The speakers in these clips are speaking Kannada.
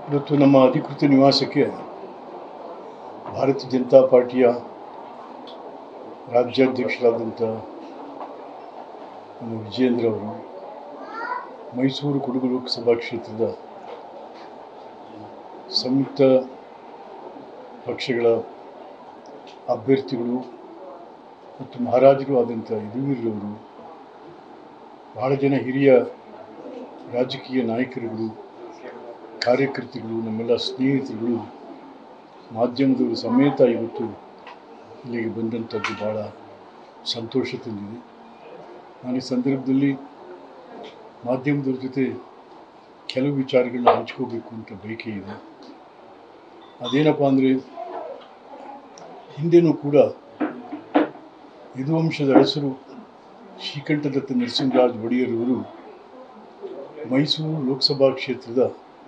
ಇವತ್ತು ನಮ್ಮ ಅಧಿಕೃತ ನಿವಾಸಕ್ಕೆ ಭಾರತೀಯ ಜನತಾ ಪಾರ್ಟಿಯ ರಾಜ್ಯಾಧ್ಯಕ್ಷರಾದಂಥ ನಮ್ಮ ವಿಜೇಂದ್ರ ಅವರು ಮೈಸೂರು ಕೊಡಗು ಲೋಕಸಭಾ ಕ್ಷೇತ್ರದ ಸಂಯುಕ್ತ ಪಕ್ಷಗಳ ಅಭ್ಯರ್ಥಿಗಳು ಮತ್ತು ಮಹಾರಾಜರು ಆದಂಥ ಯದುವೀರವರು ಬಹಳ ಜನ ಹಿರಿಯ ರಾಜಕೀಯ ನಾಯಕರುಗಳು ಕಾರ್ಯಕರ್ತರುಗಳು ನಮ್ಮೆಲ್ಲ ಸ್ನೇಹಿತರುಗಳು ಮಾಧ್ಯಮದವರು ಸಮೇತ ಇವತ್ತು ಇಲ್ಲಿಗೆ ಬಂದಂಥದ್ದು ಭಾಳ ಸಂತೋಷ ತಂದಿದೆ ನಾನು ಈ ಸಂದರ್ಭದಲ್ಲಿ ಮಾಧ್ಯಮದವ್ರ ಜೊತೆ ಕೆಲವು ವಿಚಾರಗಳನ್ನ ಹಂಚ್ಕೋಬೇಕು ಅಂತ ಬಯಕೆ ಇದೆ ಅದೇನಪ್ಪ ಅಂದರೆ ಹಿಂದೆನೂ ಕೂಡ ಯದುವಂಶದ ಅರಸರು ಶ್ರೀಕಂಠದತ್ತ ನರಸಿಂಹರಾಜ ಒಡೆಯರವರು ಮೈಸೂರು ಲೋಕಸಭಾ ಕ್ಷೇತ್ರದ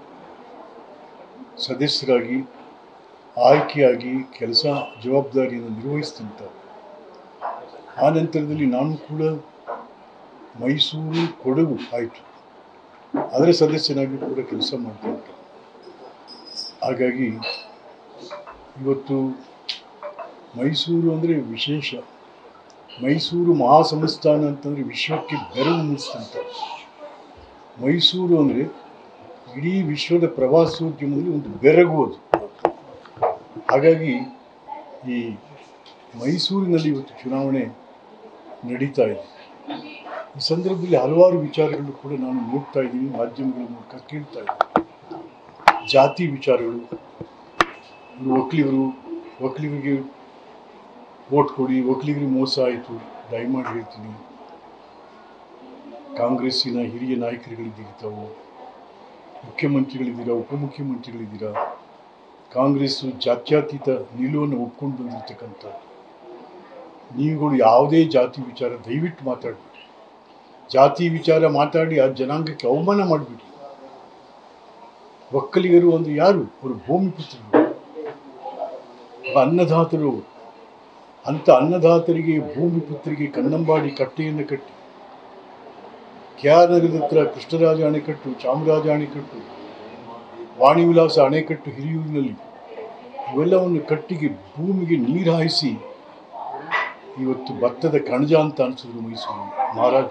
ಸದಸ್ಯರಾಗಿ ಆಯ್ಕೆಯಾಗಿ ಕೆಲಸ ಜವಾಬ್ದಾರಿಯನ್ನು ನಿರ್ವಹಿಸ್ತಿಂತ ಆ ನಂತರದಲ್ಲಿ ನಾನು ಕೂಡ ಮೈಸೂರು ಕೊಡಗು ಆಯಿತು ಅದರ ಸದಸ್ಯನಾಗಿ ಕೂಡ ಕೆಲಸ ಮಾಡ್ತಾ ಇದ್ದೆ ಹಾಗಾಗಿ ಇವತ್ತು ಮೈಸೂರು ಅಂದರೆ ವಿಶೇಷ ಮೈಸೂರು ಮಹಾಸಂಸ್ಥಾನ ಅಂತಂದರೆ ವಿಶ್ವಕ್ಕೆ ಬೆರವು ಮೂಡಿಸ್ತಂತ ಮೈಸೂರು ಅಂದರೆ ಇಡೀ ವಿಶ್ವದ ಪ್ರವಾಸೋದ್ಯಮದಲ್ಲಿ ಒಂದು ಬೆರಗು ಅದು ಹಾಗಾಗಿ ಈ ಮೈಸೂರಿನಲ್ಲಿ ಇವತ್ತು ಚುನಾವಣೆ ನಡೀತಾ ಇದೆ ಈ ಸಂದರ್ಭದಲ್ಲಿ ಹಲವಾರು ವಿಚಾರಗಳು ಕೂಡ ನಾನು ನೋಡ್ತಾ ಇದ್ದೀನಿ ಮಾಧ್ಯಮಗಳ ಮೂಲಕ ಕೇಳ್ತಾ ಇದ್ದೀನಿ ಜಾತಿ ವಿಚಾರಗಳು ಇವರು ಒಕ್ಕಲಿಗರು ಒಕ್ಕಲಿಗರಿಗೆ ವೋಟ್ ಕೊಡಿ ಒಕ್ಕಲಿಗರಿಗೆ ಮೋಸ ಆಯಿತು ದಯಮಾಡಿ ಹೇಳ್ತೀನಿ ಕಾಂಗ್ರೆಸ್ಸಿನ ಹಿರಿಯ ನಾಯಕರುಗಳಿದ್ದೀರಿ ತಾವು ಮುಖ್ಯಮಂತ್ರಿಗಳಿದ್ದೀರಾ ಉಪಮುಖ್ಯಮಂತ್ರಿಗಳಿದ್ದೀರಾ ಕಾಂಗ್ರೆಸ್ಸು ಜಾತ್ಯತೀತ ನಿಲುವನ್ನು ಒಪ್ಕೊಂಡು ಬಂದಿರತಕ್ಕಂಥ ನೀವುಗಳು ಯಾವುದೇ ಜಾತಿ ವಿಚಾರ ದಯವಿಟ್ಟು ಮಾತಾಡಬೇಡಿ ಜಾತಿ ವಿಚಾರ ಮಾತಾಡಿ ಆ ಜನಾಂಗಕ್ಕೆ ಅವಮಾನ ಮಾಡಿಬಿಡಿ ಒಕ್ಕಲಿಗರು ಒಂದು ಯಾರು ಅವರು ಭೂಮಿಪುತ್ರರು ಅನ್ನದಾತರು ಅವರು ಅಂಥ ಅನ್ನದಾತರಿಗೆ ಭೂಮಿಪುತ್ರಿಗೆ ಕನ್ನಂಬಾಡಿ ಕಟ್ಟೆಯನ್ನು ಕಟ್ಟಿ ಕೆ ಆರ್ ನಗರದ ಹತ್ರ ಕೃಷ್ಣರಾಜ ಅಣೆಕಟ್ಟು ಚಾಮರಾಜ ಅಣೆಕಟ್ಟು ವಾಣಿವಿಲಾಸ ಅಣೆಕಟ್ಟು ಹಿರಿಯೂರಿನಲ್ಲಿ ಇವೆಲ್ಲವನ್ನು ಕಟ್ಟಿಗೆ ಭೂಮಿಗೆ ನೀರು ಹಾಯಿಸಿ ಇವತ್ತು ಭತ್ತದ ಕಣಜ ಅಂತ ಅನಿಸಿದ್ರು ಮೈಸೂರು ಮಹಾರಾಜ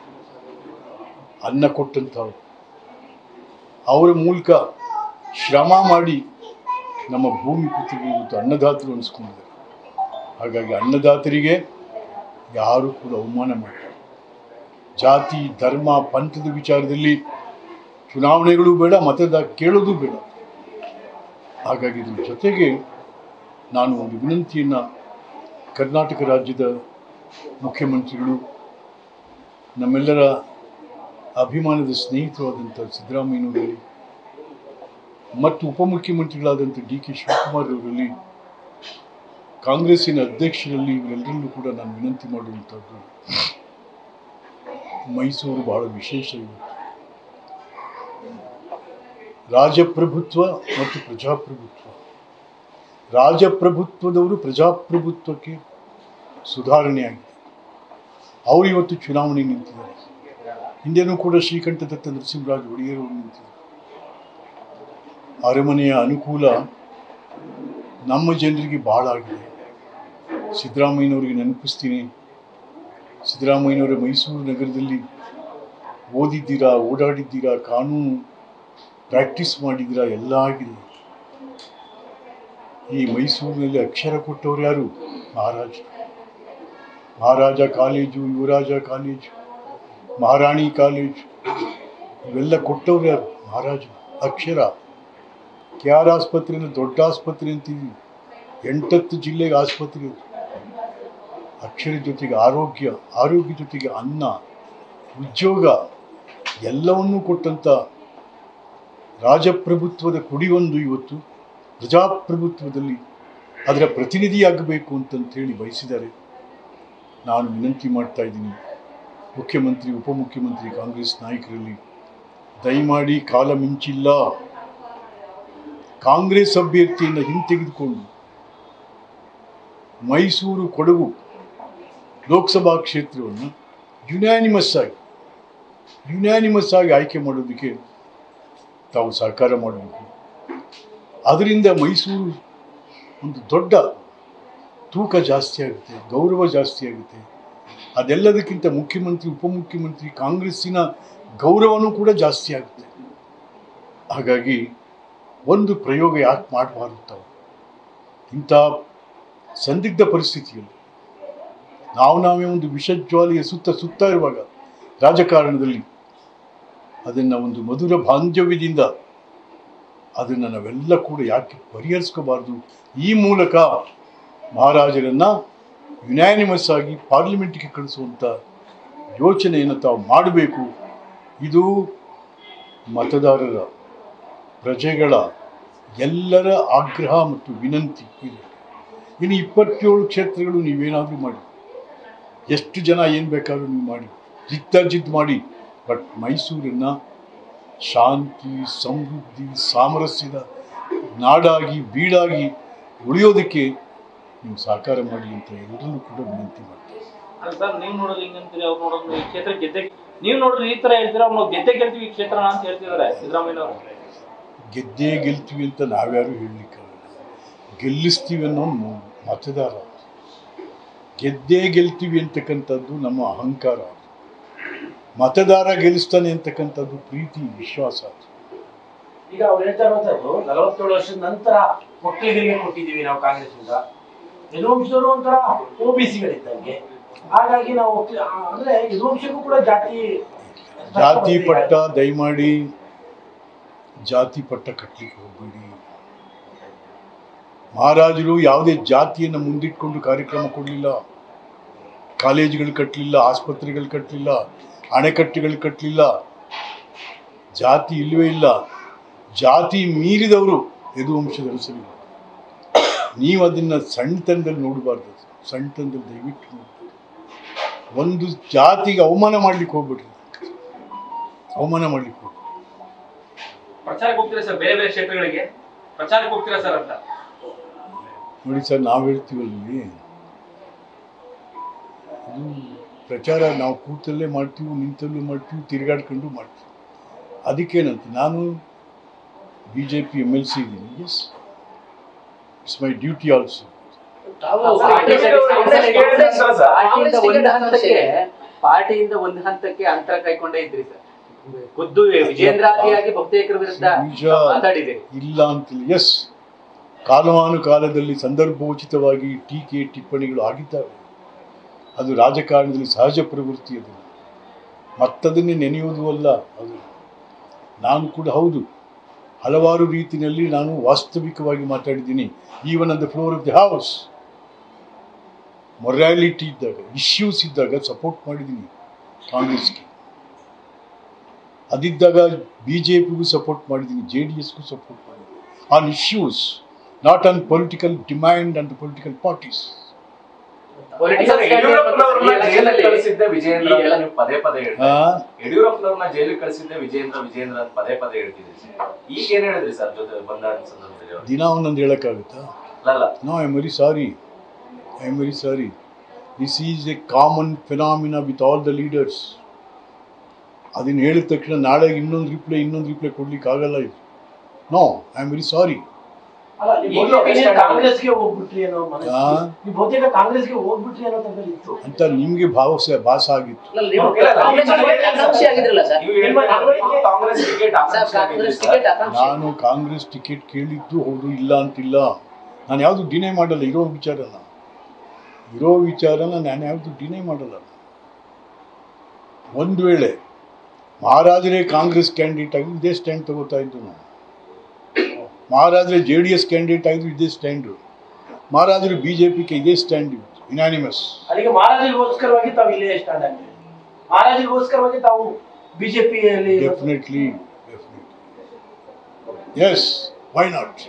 ಅನ್ನ ಕೊಟ್ಟಂಥವ್ರು ಅವರ ಮೂಲಕ ಶ್ರಮ ಮಾಡಿ ನಮ್ಮ ಭೂಮಿ ಪುತ್ರಿಗೆ ಇವತ್ತು ಅನ್ನದಾತರು ಅನಿಸ್ಕೊಂಡಿದ್ದಾರೆ ಹಾಗಾಗಿ ಅನ್ನದಾತರಿಗೆ ಯಾರು ಕೂಡ ಅವಮಾನ ಮಾಡ್ತಾರೆ ಜಾತಿ ಧರ್ಮ ಪಂಥದ ವಿಚಾರದಲ್ಲಿ ಚುನಾವಣೆಗಳು ಬೇಡ ಮತದ ಕೇಳೋದು ಬೇಡ ಹಾಗಾಗಿ ಇದ್ರ ಜೊತೆಗೆ ನಾನು ಒಂದು ವಿನಂತಿಯನ್ನು ಕರ್ನಾಟಕ ರಾಜ್ಯದ ಮುಖ್ಯಮಂತ್ರಿಗಳು ನಮ್ಮೆಲ್ಲರ ಅಭಿಮಾನದ ಸ್ನೇಹಿತರಾದಂಥ ಸಿದ್ದರಾಮಯ್ಯನವರಲ್ಲಿ ಮತ್ತು ಉಪಮುಖ್ಯಮಂತ್ರಿಗಳಾದಂಥ ಡಿ ಕೆ ಶಿವಕುಮಾರ್ ಅವರಲ್ಲಿ ಕಾಂಗ್ರೆಸ್ಸಿನ ಅಧ್ಯಕ್ಷರಲ್ಲಿ ಇವರೆಲ್ಲರಲ್ಲೂ ಕೂಡ ನಾನು ವಿನಂತಿ ಮಾಡುವಂಥದ್ದು ಮೈಸೂರು ಬಹಳ ವಿಶೇಷ ಇವತ್ತು ರಾಜಪ್ರಭುತ್ವ ಮತ್ತು ಪ್ರಜಾಪ್ರಭುತ್ವ ರಾಜಪ್ರಭುತ್ವದವರು ಪ್ರಜಾಪ್ರಭುತ್ವಕ್ಕೆ ಸುಧಾರಣೆಯಾಗಿದೆ ಅವರು ಇವತ್ತು ಚುನಾವಣೆ ನಿಂತಿದ್ದಾರೆ ಹಿಂದೆನೂ ಕೂಡ ಶ್ರೀಕಂಠದತ್ತ ನರಸಿಂಹರಾಜ ಒಡೆಯರ್ ಅವರು ನಿಂತಿದ್ದಾರೆ ಅರಮನೆಯ ಅನುಕೂಲ ನಮ್ಮ ಜನರಿಗೆ ಬಹಳ ಆಗಿದೆ ಸಿದ್ದರಾಮಯ್ಯನವರಿಗೆ ನೆನಪಿಸ್ತೀನಿ ಸಿದ್ದರಾಮಯ್ಯನವರ ಮೈಸೂರು ನಗರದಲ್ಲಿ ಓದಿದ್ದೀರಾ ಓಡಾಡಿದ್ದೀರಾ ಕಾನೂನು ಪ್ರಾಕ್ಟೀಸ್ ಮಾಡಿದ್ದೀರಾ ಎಲ್ಲ ಆಗಿದೆ ಈ ಮೈಸೂರಿನಲ್ಲಿ ಅಕ್ಷರ ಕೊಟ್ಟವರು ಯಾರು Maharaja Maharaja college Yuvaraja college Maharani college ಇವೆಲ್ಲ ಕೊಟ್ಟವ್ರು ಯಾರು ಮಹಾರಾಜ ಅಕ್ಷರ ಕೆ ಆರ್ ಆಸ್ಪತ್ರೆನ ದೊಡ್ಡ ಆಸ್ಪತ್ರೆ ಅಂತೀವಿ ಎಂಟತ್ತು ಜಿಲ್ಲೆಗೆ ಆಸ್ಪತ್ರೆ ಇದೆ. ಅಕ್ಷರ ಜೊತೆಗೆ ಆರೋಗ್ಯ ಆರೋಗ್ಯ ಜೊತೆಗೆ ಅನ್ನ ಉದ್ಯೋಗ ಎಲ್ಲವನ್ನೂ ಕೊಟ್ಟಂಥ ರಾಜಪ್ರಭುತ್ವದ ಕುಡಿಯೊಂದು ಇವತ್ತು ಪ್ರಜಾಪ್ರಭುತ್ವದಲ್ಲಿ ಅದರ ಪ್ರತಿನಿಧಿಯಾಗಬೇಕು ಅಂತಂತೇಳಿ ಬಯಸಿದ್ದಾರೆ ನಾನು ವಿನಂತಿ ಮಾಡ್ತಾ ಇದ್ದೀನಿ ಮುಖ್ಯಮಂತ್ರಿ ಉಪಮುಖ್ಯಮಂತ್ರಿ ಕಾಂಗ್ರೆಸ್ ನಾಯಕರಲ್ಲಿ ದಯಮಾಡಿ ಕಾಲ ಮಿಂಚಿಲ್ಲ ಕಾಂಗ್ರೆಸ್ ಅಭ್ಯರ್ಥಿಯನ್ನು ಹಿಂತೆಗೆದುಕೊಂಡು ಮೈಸೂರು ಕೊಡಗು ಲೋಕಸಭಾ ಕ್ಷೇತ್ರವನ್ನು ಯುನಾನಿಮಸ್ ಆಗಿ ಯುನಾನಿಮಸ್ ಆಗಿ ಆಯ್ಕೆ ಮಾಡೋದಕ್ಕೆ ತಾವು ಸಹಕಾರ ಮಾಡಬೇಕು ಅದರಿಂದ ಮೈಸೂರು ಒಂದು ದೊಡ್ಡ ತೂಕ ಜಾಸ್ತಿ ಆಗುತ್ತೆ ಗೌರವ ಜಾಸ್ತಿ ಆಗುತ್ತೆ ಅದೆಲ್ಲದಕ್ಕಿಂತ ಮುಖ್ಯಮಂತ್ರಿ ಉಪಮುಖ್ಯಮಂತ್ರಿ ಕಾಂಗ್ರೆಸ್ಸಿನ ಗೌರವನೂ ಕೂಡ ಜಾಸ್ತಿ ಆಗುತ್ತೆ ಹಾಗಾಗಿ ಒಂದು ಪ್ರಯೋಗ ಯಾಕೆ ಮಾಡಬಾರ್ದು ತಾವು ಇಂಥ ಸಂದಿಗ್ಧ ಪರಿಸ್ಥಿತಿಯಲ್ಲಿ ನಾವು ನಾವೇ ಒಂದು ವಿಷಜ್ವಾಲೆಯ ಸುತ್ತ ಸುತ್ತ ಇರುವಾಗ ರಾಜಕಾರಣದಲ್ಲಿ ಅದನ್ನು ಒಂದು ಮಧುರ ಬಾಂಧವ್ಯದಿಂದ ಅದನ್ನು ನಾವೆಲ್ಲ ಕೂಡ ಯಾಕೆ ಪರಿಹರಿಸ್ಕೋಬಾರ್ದು ಈ ಮೂಲಕ ಮಹಾರಾಜರನ್ನ ಯುನಾನಿಮಸ್ ಆಗಿ ಪಾರ್ಲಿಮೆಂಟ್ಗೆ ಕಳಿಸುವಂಥ ಯೋಚನೆಯನ್ನು ತಾವು ಮಾಡಬೇಕು ಇದು ಮತದಾರರ ಪ್ರಜೆಗಳ ಎಲ್ಲರ ಆಗ್ರಹ ಮತ್ತು ವಿನಂತಿ ಇದೆ ಇನ್ನು ಇಪ್ಪತ್ತೇಳು ಕ್ಷೇತ್ರಗಳು ನೀವೇನಾದರೂ ಮಾಡಿ ಎಷ್ಟು ಜನ ಏನು ಬೇಕಾದ್ರೂ ನೀವು ಮಾಡಿ ಜಿದ್ದಾಜಿದ್ದು ಮಾಡಿ ಬಟ್ ಮೈಸೂರನ್ನು ಶಾಂತಿ ಸಮೃದ್ಧಿ ಸಾಮರಸ್ಯದ ನಾಡಾಗಿ ಬೀಡಾಗಿ ಉಳಿಯೋದಕ್ಕೆ ನೀವು ಸಹಕಾರ ಮಾಡಿ ಅಂತ ಎಲ್ಲರೂ ಕೂಡ ವಿನಂತಿ ಮಾಡ್ತೀನಿ ಅಲ್ಲ ಸರ್ ನೀವು ನೋಡೋದು ಹಿಂಗಂತೀರಿ ಅವ್ರು ನೋಡೋದು ಈ ಕ್ಷೇತ್ರ ಗೆದ್ದೆ ನೀವು ನೋಡಿದ್ರೆ ಈ ತರ ಹೇಳ್ತೀರಾ ಅವ್ರು ನಾವು ಗೆದ್ದೆ ಗೆಲ್ತೀವಿ ಈ ಕ್ಷೇತ್ರನ ಅಂತ ಹೇಳ್ತಿದ್ದಾರೆ ಸಿದ್ದರಾಮಯ್ಯ ಅವರು ಗೆದ್ದೇ ಗೆಲ್ತೀವಿ ಅಂತ ನಾವ್ಯಾರು ಹೇಳಲಿಕ್ಕಾಗಲ್ಲ ಗೆಲ್ಲಿಸ್ತೀವಿ ಅನ್ನೋ ಮ- ಮತದಾರ ಗೆದ್ದೇ ಗೆಲ್ತೀವಿ ಅಂತಕ್ಕಂಥದ್ದು ನಮ್ಮ ಅಹಂಕಾರ ಮತದಾರ ಗೆಲ್ಲಿಸ್ತಾನೆ ಅಂತಕ್ಕಂಥದ್ದು ಪ್ರೀತಿ ವಿಶ್ವಾಸ ಈಗ ಅವ್ರು ಹೇಳ್ತಾ ಇರುವಂತದ್ದು ನಲವತ್ತೇಳು ವರ್ಷದ ನಂತರ ಒಕ್ಕಲಿಗರಿಗೆ ಕೊಟ್ಟಿದ್ದೀವಿ ನಾವು ಕಾಂಗ್ರೆಸ್ ಇಂದ ಯದುವಂಶದವರು ಒಂಥರ ಒ ಬಿ ಸಿಗಳಿದ್ದಂಗೆ ಹಾಗಾಗಿ ನಾವು ಒಕ್ಕಲಿ- ಆ, ಅಂದ್ರೆ ಯದುವಂಶಕ್ಕೂ ಕೂಡ ಜಾತಿ ಜಾತಿ ಪಟ್ಟ ದಯಮಾಡಿ ಜಾತಿ ಪಟ್ಟ ಕಟ್ಟಲಿಕ್ಕೆ ಹೋಗಬೇಡಿ ಮಹಾರಾಜರು ಯಾವುದೇ ಜಾತಿಯನ್ನು ಮುಂದಿಟ್ಕೊಂಡು ಕಾರ್ಯಕ್ರಮ ಕೊಡಲಿಲ್ಲ ಕಾಲೇಜುಗಳು ಕಟ್ಟಲಿಲ್ಲ ಆಸ್ಪತ್ರೆಗಳು ಕಟ್ಟಲಿಲ್ಲ ಅಣೆಕಟ್ಟೆಗಳು ಕಟ್ಟಲಿಲ್ಲ ಜಾತಿ ಇಲ್ಲವೇ ಇಲ್ಲ ಜಾತಿ ಮೀರಿದವರು ಯದುವಂಶದ ಹೆಸರು ನೀವು ಅದನ್ನು ಸಣ್ಣತನದಲ್ಲಿ ನೋಡಬಾರ್ದು ಸಣ್ಣತನದಲ್ಲಿ ದಯವಿಟ್ಟು ನೋಡ್ಬೇಕು ಒಂದು ಜಾತಿಗೆ ಅವಮಾನ ಮಾಡ್ಲಿಕ್ಕೆ ಹೋಗ್ಬಿಡ್ರಿ ಅವಮಾನ ಮಾಡ್ಲಿಕ್ಕೆ ಹೋಗ್ಬೇಡಿ ಪ್ರಚಾರಕ್ಕೆ ಹೋಗ್ತೀರಾ ಸರ್ ಬೇರೆ ಬೇರೆ ಕ್ಷೇತ್ರಗಳಿಗೆ ಪ್ರಚಾರಕ್ಕೆ ಹೋಗ್ತೀರಾ ಸರ್ ಅಂತ ನೋಡಿ ಸರ್ ನಾವು ಹೇಳ್ತೀವಲ್ಲಿ ಇದು ಪ್ರಚಾರ ನಾವು ಕೂತಲ್ಲೇ ಮಾಡ್ತೀವಿ ನಿಂತಲ್ಲೂ ಮಾಡ್ತೀವಿ ತಿರುಗಾಡ್ಕೊಂಡು ಮಾಡ್ತೀವಿ ಅದಕ್ಕೇನಂತ ನಾನು B J P M L C ಇದ್ದೀನಿ yes it's my duty also ಪಾರ್ಟಿಯಿಂದ ಒಂದು ಹಂತಕ್ಕೆ ಪಾರ್ಟಿಯಿಂದ ಒಂದು ಹಂತಕ್ಕೆ ಅಂತರ ಕೈಕೊಂಡೇ ಇದ್ರಿ ಸರ್ ಖುದ್ದು ವಿಜೇಂದ್ರಾದಿಯಾಗಿ ಬಹುತೇಕರ ವಿರುದ್ಧ ನಿಜ ಮಾತಾಡಿದೆ ಇಲ್ಲ ಅಂತಿಲ್ಲ ಎಸ್ ಕಾಲಮಾನುಕಾಲದಲ್ಲಿ ಸಂದರ್ಭೋಚಿತವಾಗಿ ಟೀಕೆ ಟಿಪ್ಪಣಿಗಳು ಆಗಿದ್ದಾವೆ ಅದು ರಾಜಕಾರಣದಲ್ಲಿ ಸಹಜ ಪ್ರವೃತ್ತಿ ಅದು ಮತ್ತದನ್ನೇ ನೆನೆಯುವುದು ಅಲ್ಲ ಅದು ನಾನು ಕೂಡ ಹೌದು ಹಲವಾರು ರೀತಿಯಲ್ಲಿ ನಾನು ವಾಸ್ತವಿಕವಾಗಿ ಮಾತಾಡಿದ್ದೀನಿ even on the floor of the house morality ಇದ್ದಾಗ ಇಶ್ಯೂಸ್ ಇದ್ದಾಗ ಸಪೋರ್ಟ್ ಮಾಡಿದ್ದೀನಿ ಕಾಂಗ್ರೆಸ್ಗೆ ಅದಿದ್ದಾಗ ಬಿ ಜೆ ಪಿಗೂ ಸಪೋರ್ಟ್ ಮಾಡಿದ್ದೀನಿ ಜೆ ಡಿ ಎಸ್ಗೂ ಸಪೋರ್ಟ್ ಮಾಡಿದ್ದೀನಿ on issues not on political demand and political parties Political ಯಡಿಯೂರಪ್ಪನವ್ರನ್ನ ಈ ಜೈಲಿಗೆ election ಕಳಿಸಿದ್ದೆ ವಿಜೇಂದ್ರ ಈ ಅಂತ ele- ನೀವು ಪದೇ ಪದೇ ಹೇಳ್ತಾ ಯಡಿಯೂರಪ್ಪನವ್ರನ್ನ ಜೈಲಿಗೆ ಕಳಿಸಿದ್ದೆ ವಿಜೇಂದ್ರ ವಿಜೇಂದ್ರ ಅಂತ ಪದೇ ಪದೇ ಹೇಳ್ತಿದ್ರಿ ಸರ್ ಈಗ ಏನ್ ಹೇಳಿದ್ರಿ ಸರ್ ಜೊತೆ ಬಂದ ಸಂದರ್ಭದಲ್ಲಿ ಅವ್ರು? ದಿನ ಒಂದೊಂದು ಹೇಳೋಕ್ಕಾಗುತ್ತಾ ಅಲ್ಲ no I am very sorry I am very sorry this is a common phenomena with all the leaders ಅದನ್ನು ಹೇಳಿದ ತಕ್ಷಣ ನಾಳೆ ಇನ್ನೊಂದು ರಿಪ್ಲೈ ಇನ್ನೊಂದು ರಿಪ್ಲೈ ಕೊಡ್ಲಿಕ್ಕೆ ಆಗಲ್ಲ ಇದು no I am very sorry ಅಲ್ಲ, ನೀವು ಈಗಲೂ ಬಹುತೇಕ understand ಕಾಂಗ್ರೆಸ್ಗೆ ಹೋಗ್ಬಿಟ್ರಿ ಅನ್ನೋ ಮನಸ್ಸು ಆ? ನೀವು ಬಹುತೇಕ ಕಾಂಗ್ರೆಸ್ಗೆ ಹೋಗ್ಬಿಟ್ರಿ ಅನ್ನೋ ತಮ್ಮಲ್ಲಿ ಇತ್ತು ಅಂತ ನಿಮಗೆ ಭಾವಸ ಭಾಸ ಆಗಿತ್ತು ಅಲ್ಲ, ನೀವು ಇಲ್ಲ, ಇಲ್ಲ, ಕಾಂಗ್ರೆಸ್ ನೀವು ಟಿಕೆಟ್ ಆಕಾಂಕ್ಷಿ ಆಗಿದ್ರಲ್ಲ ಸರ್ ನೀವು ಹೇಳ್ತಾ ಇರೋದು ಕಾಂಗ್ರೆಸ್ ಟಿಕೆಟ್ ಸರ್ ಆಕಾಂಕ್ಷಿ ಕಾಂಗ್ರೆಸ್ ಆಗಿದ್ರಿ ಟಿಕೆಟ್ ಸರ್. ಆಕಾಂಕ್ಷಿ ನಾನು ಕಾಂಗ್ರೆಸ್ ಟಿಕೆಟ್ ಕೇಳಿದ್ದು ಹೌದು ಇಲ್ಲ ಅಂತಿಲ್ಲ ನಾನು ಯಾವುದು ಡಿನೇ ಮಾಡಲ್ಲ ಇರೋ ವಿಚಾರನ ಇರೋ ವಿಚಾರನ ನಾನು ಯಾವುದು ಡಿನೇ ಮಾಡಲ್ಲ ಒಂದು ವೇಳೆ ಮಹಾರಾಜರೇ ಕಾಂಗ್ರೆಸ್ ಕ್ಯಾಂಡಿಡೇಟ್ ಆಗಿ ಇದೇ ಸ್ಟ್ಯಾಂಡ್ ತಗೋತಾ ಇದ್ದು ನಾನು ಮಹಾರಾಜರೇ ಜೆ ಡಿ ಎಸ್ ಕ್ಯಾಂಡಿಡೇಟ್ ಆಗಿದ್ದು ಇದೇ ಸ್ಟ್ಯಾಂಡು ಮಹಾರಾಜರು ಬಿ ಜೆ ಪಿಗೆ ಇದೇ ಸ್ಟ್ಯಾಂಡ್ ಇತ್ತು ಇನಾನಿಮಸ್ ಅಲ್ಲಿಗೆ ಮಹಾರಾಜರಿಗೋಸ್ಕರವಾಗಿ ತಾವು ಇಲ್ಲೇ ಸ್ಟಾಂಡ್ ಆಗ್ತೀವಿ ಮಹಾರಾಜರಿಗೋಸ್ಕರವಾಗಿ ತಾವು ಬಿಜೆಪಿಯಲ್ಲಿ definitely definitely yes why not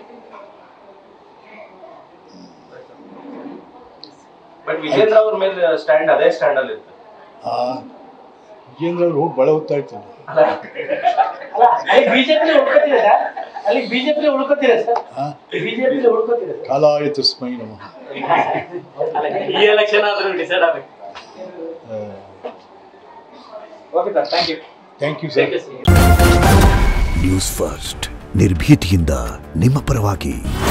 but Vijendra ಅವ್ರ ಮೇಲೆ ಸ್ಟ್ಯಾಂಡ್ ಅದೇ ಸ್ಟ್ಯಾಂಡ್ ಅಲ್ಲಿ ಇತ್ತು ವಿಜೇಂದ್ರ ಅವ್ರು ಹೋಗಿ ಬಳ ಹೊತ್ತಾಯ್ತಲ್ಲ ಅಲ್ಲ ಅಲ್ಲಿ ಬಿಜೆಪಿ ಉಳ್ಕೋತೀರಾ ಸರ್ ಅಲ್ಲಿ ಬಿಜೆಪಿ ಉಳ್ಕೋತೀರಾ ಸರ್ ಆ? ಬಿಜೆಪಿ ಉಳ್ಕೋತೀರಾ ಸರ್ ಕಾಲಾಯ ತಸ್ಮೈ ನಮಃ ಈ ಎಲೆಕ್ಷನ್ ಆದ್ರೂ ಡಿಸೈಡ್ ಆಗ್ಬೇಕು okay sir thank you thank you sir Thank you, sir. News First ನಿರ್ಭೀತಿಯಿಂದ ನಿಮ್ಮ ಪರವಾಗಿ